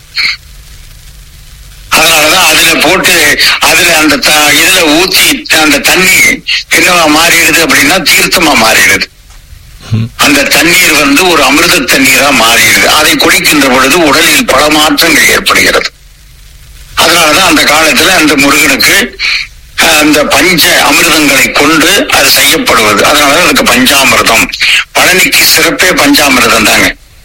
அதனாலதான் அதுல போட்டு அதுல அந்த த- இதுல ஊத்தி அந்த தண்ணி என்னவா மாறிடுது அப்படின்னா தீர்த்தமா மாறிடுது அந்த தண்ணீர் வந்து ஒரு அமிர்த தண்ணீரா மாறிடுது அதை குடிக்கின்ற பொழுது உடலில் பல மாற்றங்கள் ஏற்படுகிறது அதனாலதான் அந்த காலத்துல அந்த முருகனுக்கு அஹ், அந்த பஞ்ச அமிர்தங்களை கொண்டு அது செய்யப்படுவது அதனாலதான் அதுக்கு பஞ்சாமிர்தம் பழனிக்கு சிறப்பே பஞ்சாமிர்தம் தாங்க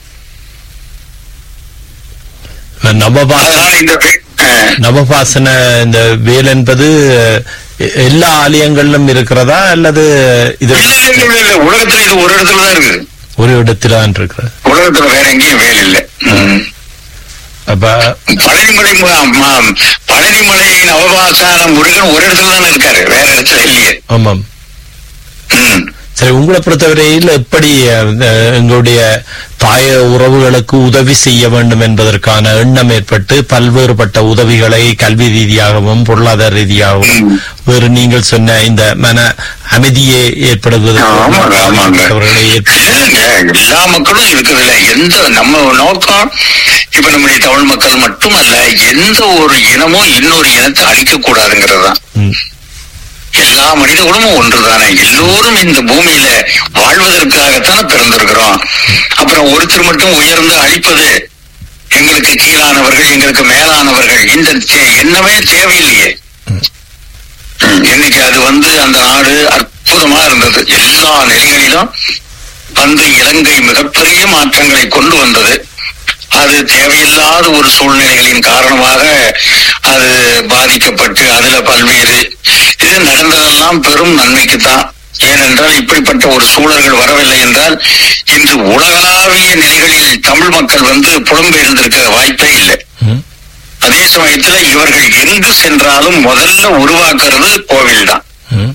நவபாச அதனால இந்த வே- அஹ், நவபாசன இந்த வேல் என்பது எ- எல்லா ஆலயங்களிலும் இருக்கிறதா அல்லது இது இல்ல இல்ல இல்ல இல்ல உலகத்துல இது ஒரு இடத்துல தான் இருக்குது ஒரு இடத்துல தான் இருக்கிறது உலகத்துல வேற எங்கேயும் வேல் இல்லை ம். அப்ப பழனிமலை மு- ம- பழனிமலை நவபாசான முருகன் ஒரு இடத்துல தானே இருக்காரு வேற இடத்துல இல்லையே ஆமாம் ம். சரி உங்களை பொறுத்தவரையில் எப்படி அஹ், எங்களுடைய தாய உறவுகளுக்கு உதவி செய்ய வேண்டும் என்பதற்கான எண்ணம் ஏற்பட்டு பல்வேறுபட்ட உதவிகளை கல்வி ரீதியாகவும் பொருளாதார ரீதியாகவும் ம். வேறு நீங்கள் சொன்ன இந்த மன அமைதியை ஏற்படுவதற்கு ஆமாங்க, ஆமாங்க. அவர்களை ஏற்ப- இல்லைங்க, எல்லா மக்களும் இருக்குதுல்ல எந்த நம்ம நோக்கம் இப்ப நம்முடைய தமிழ் மக்கள் மட்டுமல்ல எந்த ஒரு இனமும் இன்னொரு இனத்தை அழிக்க கூடாதுங்கிறது தான் ம், எல்லா மனித குலமும் ஒன்றுதானே எல்லோரும் இந்த பூமியில வாழ்வதற்காகத்தானே பிறந்திருக்கிறோம் அப்புறம் ஒருத்தர் மட்டும் உயர்ந்து அழிப்பது எங்களுக்கு கீழானவர்கள் எங்களுக்கு மேலானவர்கள் இந்த தே- எண்ணமே தேவையில்லையே ம், இன்னைக்கு அது வந்து அந்த நாடு அற்புதமா இருந்தது எல்லா நிலைகளிலும் வந்து இலங்கை மிகப்பெரிய மாற்றங்களை கொண்டு வந்தது அது தேவையில்லாத ஒரு சூழ்நிலைகளின் காரணமாக அது பாதிக்கப்பட்டு அதுல பல்வேறு இது நடந்ததெல்லாம் பெரும் நன்மைக்குத்தான் ஏனென்றால் இப்படிப்பட்ட ஒரு சூழல்கள் வரவில்லை என்றால் இன்று உலகளாவிய நிலைகளில் தமிழ் மக்கள் வந்து புலம்பெயர்ந்திருக்க வாய்ப்பே இல்லை ம், அதே சமயத்துல இவர்கள் எங்கு சென்றாலும் முதல்ல உருவாக்குறது கோவில் தான் ம்.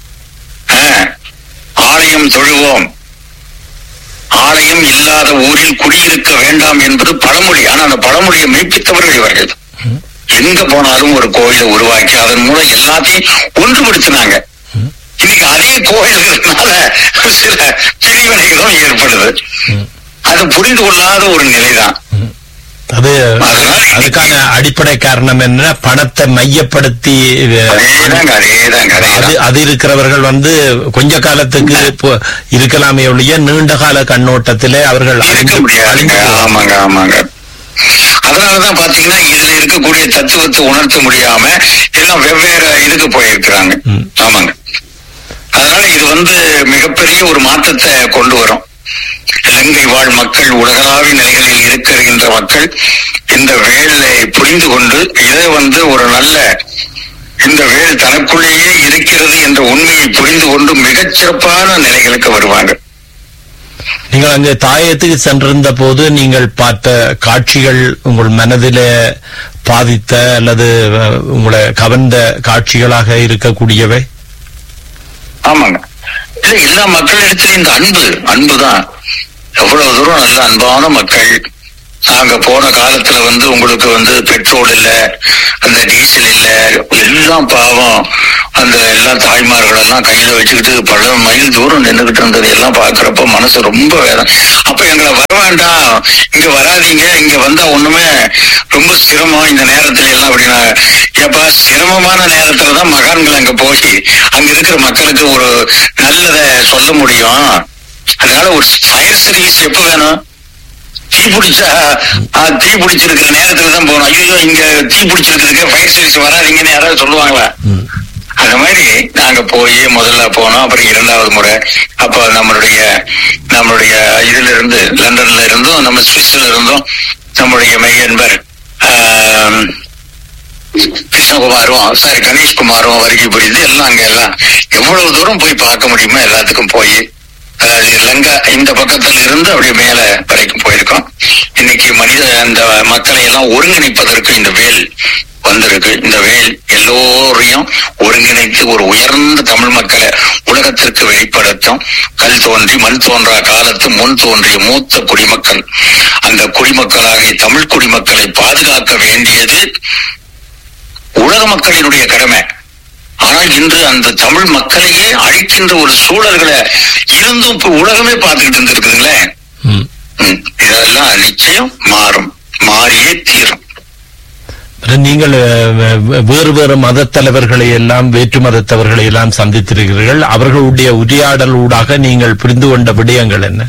ஆலயம் தொழுவோம் ஆலயம் இல்லாத ஊரில் குடியிருக்க வேண்டாம் என்பது பழமொழி ஆனா அந்த பழமொழியை மெய்ப்பித்தவர்கள் இவர்கள் எங்க போனாலும் ஒரு கோயிலை உருவாக்கி அதன் மூலம் எல்லாத்தையும் ஒன்றுபடுத்தினாங்க இன்னைக்கு அதே கோயில்கிறதுனால சில பிரிவினைகளும் ஏற்படுது அது புரிந்து கொள்ளாத ஒரு நிலைதான் அது அதனால அதுக்கான அடிப்படை காரணம் என்ன பணத்தை மையப்படுத்தி அஹ், அதேதாங்க அதேதாங்க அது அதேதான் அது இருக்கிறவர்கள் வந்து கொஞ்ச காலத்துக்கு இப்போ இருக்கலாமே ஒழிய நீண்ட கால கண்ணோட்டத்திலே அவர்கள் இருக்க அழிந்து- முடியாதுங்க அழிந்து ஆமாங்க ஆமாங்க அதனாலதான் பாத்தீங்கன்னா இதுல இருக்கக்கூடிய தத்துவத்தை உணர்த்த முடியாம எல்லாம் வெவ்வேறு இதுக்கு போயிருக்கிறாங்க ம். ஆமாங்க அதனால இது வந்து மிகப்பெரிய ஒரு மாற்றத்தை கொண்டு வரும் இலங்கை வாழ் மக்கள் உலகளாவிய நிலைகளில் இருக்கிறகின்ற மக்கள் இந்த வேலை புரிந்து கொண்டு இதை வந்து ஒரு நல்ல இந்த வேல் தனக்குள்ளேயே இருக்கிறது என்ற உண்மையை புரிந்து கொண்டு மிகச் சிறப்பான நிலைகளுக்கு வருவாங்க நீங்கள் அங்கே தாயத்துக்கு சென்றிருந்த போது நீங்கள் பார்த்த காட்சிகள் உங்கள் மனதிலே பாதித்த அல்லது அஹ், உங்களை கவர்ந்த காட்சிகளாக இருக்கக்கூடியவை ஆமாங்க இல்ல எல்லா மக்களிடத்திலும் இந்த அன்பு அன்புதான் எவ்வளவு தூரம் நல்ல அன்பான மக்கள் நாங்க போன காலத்துல வந்து உங்களுக்கு வந்து பெட்ரோல் இல்ல அந்த டீசல் இல்ல எல்லாம் பாவம் அந்த எல்லாம் தாய்மார்கள் எல்லாம் கையில வச்சுக்கிட்டு பல மைல் தூரம் நின்றுகிட்டு இருந்தது எல்லாம் பாக்குறப்ப மனசு ரொம்ப வேதம் அப்ப எங்களை வர வேண்டாம் இங்க வராதீங்க இங்க வந்தா ஒண்ணுமே ரொம்ப சிரமம் இந்த நேரத்துல எல்லாம் அப்படின்னா ஏப்பா சிரமமான நேரத்துல தான் மகான்கள் அங்க போய் அங்க இருக்கிற மக்களுக்கு ஒரு நல்லதை சொல்ல முடியும் அதனால ஒரு ஃபயர் சர்வீஸ் எப்ப வேணும் தீ பிடிச்சா ஆ, தீ பிடிச்சிருக்கிற நேரத்துல தான் போகணும் ஐயோ இங்க தீ பிடிச்சிருக்கிறதுக்கு ஃபயர் சர்வீஸ் வராதீங்கன்னு யாராவது சொல்லுவாங்களா ம். அந்த மாதிரி நாங்க போய் முதல்ல போனோம் அப்புறம் இரண்டாவது முறை அப்ப நம்மளுடைய நம்மளுடைய இதுல இருந்து லண்டன்ல இருந்தும் நம்ம சுவிஸ்ல இருந்தும் நம்மளுடைய மெய்யன்பர் ஆம், கிருஷ்ணகுமாரும் சாரி கணேஷ்குமாரும் வருகை புரிந்து எல்லாம் அங்க எல்லாம் எவ்வளவு தூரம் போய் பார்க்க முடியுமோ எல்லாத்துக்கும் போய் அதாவது லங்கா இந்த பக்கத்துல இருந்து அப்படியே மேல வரைக்கும் போயிருக்கோம் இன்னைக்கு மனித அந்த மக்களை எல்லாம் ஒருங்கிணைப்பதற்கு இந்த வேல் வந்திருக்கு இந்த வேல் எல்லோரையும் ஒருங்கிணைத்து ஒரு உயர்ந்த தமிழ் மக்களை உலகத்திற்கு வெளிப்படுத்தும் கல் தோன்றி மண் தோன்றா காலத்து முன் தோன்றிய மூத்த குடிமக்கள் அந்த குடிமக்களாகிய தமிழ் குடிமக்களை பாதுகாக்க வேண்டியது உலக மக்களினுடைய கடமை ஆனால் இன்று அந்த தமிழ் மக்களையே அழிக்கின்ற ஒரு சூழல்களை இருந்தும் இப்ப உலகமே பார்த்துக்கிட்டு இருந்திருக்குதுங்களே ம். ம், இதெல்லாம் நிச்சயம் மாறும் மாறியே தீரும் அப்புறம் நீங்கள் அஹ், வே- வேறு வேறு மதத் தலைவர்களை எல்லாம் வேற்று மதத்தவர்களை எல்லாம் சந்தித்திருக்கிறீர்கள் அவர்களுடைய உரையாடல் ஊடாக நீங்கள் புரிந்து கொண்ட விடயங்கள் என்ன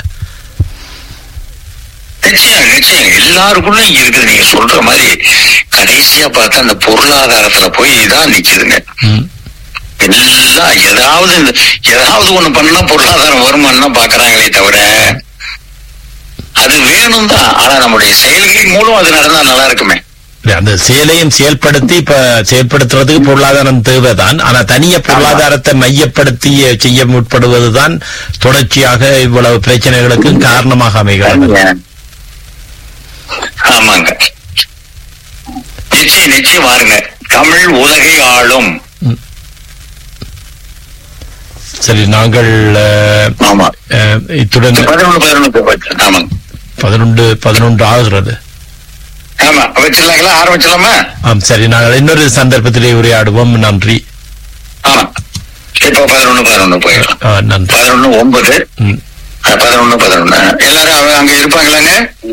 நிச்சயம் நிச்சயம் எல்லாருக்குள்ளும் இருக்குது நீங்க சொல்ற மாதிரி கடைசியா பார்த்தா அந்த பொருளாதாரத்துல போய் தான் நிக்குதுங்க ம். எல்லாம் ஏதாவது இந்த- ஏதாவது ஒண்ணு பண்ணா பொருளாதாரம் வருமானம் தான் பாக்குறாங்களே தவிர அது வேணும் தான் ஆனா நம்முடைய செயல்களின் மூலம் அது நடந்தா நல்லா இருக்குமே இல்ல, அந்த செயலையும் செயல்படுத்தி இப்ப செயல்படுத்துறதுக்கு பொருளாதாரம் தேவைதான் ஆனா தனிய பொருளாதாரத்தை மையப்படுத்தி செய்ய முற்படுவதுதான் தொடர்ச்சியாக இவ்வளவு பிரச்சனைகளுக்கும் காரணமாக அமைகிறது ஆமாங்க நிச்சயம் நிச்சயம் பாருங்க தமிழ் உலகை ஆளும் சரி நாங்கள் அஹ், ஆமா அஹ், இத்துடன் பதினொன்று பதினொன்று ஆமாங்க பதினொன்று பதினொன்று ஆகிறது ஆமா வச்சிடலாங்களா ஆரம்பிச்சிடலாமா ஆம் சரி நாங்கள் இன்னொரு சந்தர்ப்பத்திலே உரையாடுவோம் நன்றி ஆமா இப்போ பதினொன்னு பதினொன்னு போயிடலாம் ஆ, நன்றி பதினொன்னு ஒன்பது ம். பதினொன்னு பதினொன்னு எல்லாரும் அவ- அங்க இருப்பாங்களாங்க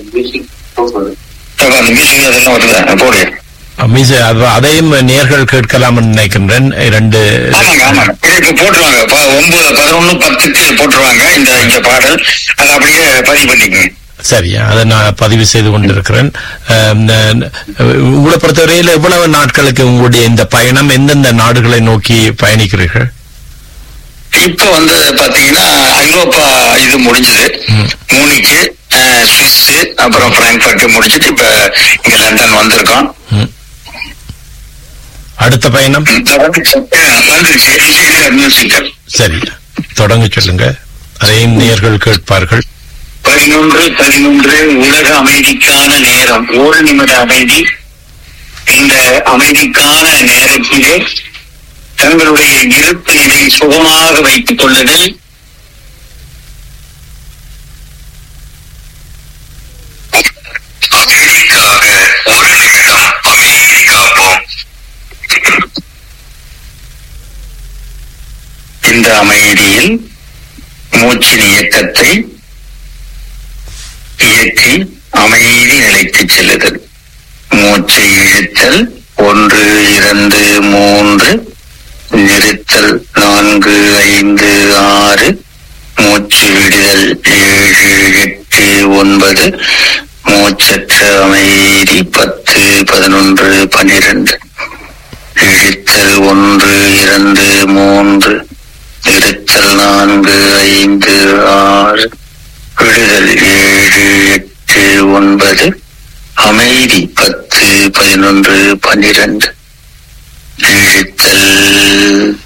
அப்ப அந்த மியூசிக் அதெல்லாம் வருதா போடு மிஸ் அது- அதையும் நேர்கள் கேட்கலாம் நினைக்கின்றேன் இரண்டு ஆமாங்க ஆமாங்க இதுக்கு போட்டுருவாங்க ப- ஒன்பது பதினொன்னு பத்துக்கு போட்டுருவாங்க இந்த இந்த பாடல் அதை அப்படியே பதிவு பண்ணிக்கங்க சரி அதை நான் பதிவு செய்து கொண்டிருக்கிறேன் அஹ், ந- உங்களை பொறுத்தவரையில் எவ்வளவு நாட்களுக்கு உங்களுடைய இந்த பயணம் எந்தெந்த நாடுகளை நோக்கி பயணிக்கிறீர்கள் இப்ப வந்து பாத்தீங்கன்னா ஐரோப்பா இது முடிஞ்சது ம். மூனிக்கு அஹ், சுவிஸ் அப்புறம் பிராங்க்பர்ட் முடிச்சிட்டு இப்ப இங்க லண்டன் வந்திருக்கோம் ம். அடுத்த பயணம் வந்துருச்சு மியூசிக்கல் சரி தொடங்க சொல்லுங்க அதையும் நேர்கள் கேட்பார்கள் பதினொன்று பதினொன்று உலக அமைதிக்கான நேரம் ஒரு நிமிட அமைதி இந்த அமைதிக்கான நேரத்திலே தங்களுடைய இருப்பினை சுகமாக வைத்துக் கொள்ளுதல் அமைதிக்காக ஒரு நிமிடம் அமைதி காப்போம் இந்த அமைதியில் மூச்சின் இயக்கத்தை இயக்கி அமைதி நிலைக்கு செல்லுதல் மூச்சை இழுத்தல் ஒன்று இரண்டு மூன்று நிறுத்தல் நான்கு ஐந்து ஆறு மூச்சு விடுதல் ஏழு எட்டு ஒன்பது மூச்சற்ற அமைதி பத்து பதினொன்று பன்னிரண்டு இழுத்தல் ஒன்று இரண்டு மூன்று நிறுத்தல் நான்கு ஐந்து ஆறு விடுதல் ஏழு எட்டு ஒன்பது அமைதி பத்து பதினொன்று பன்னிரண்டு இழுத்தல்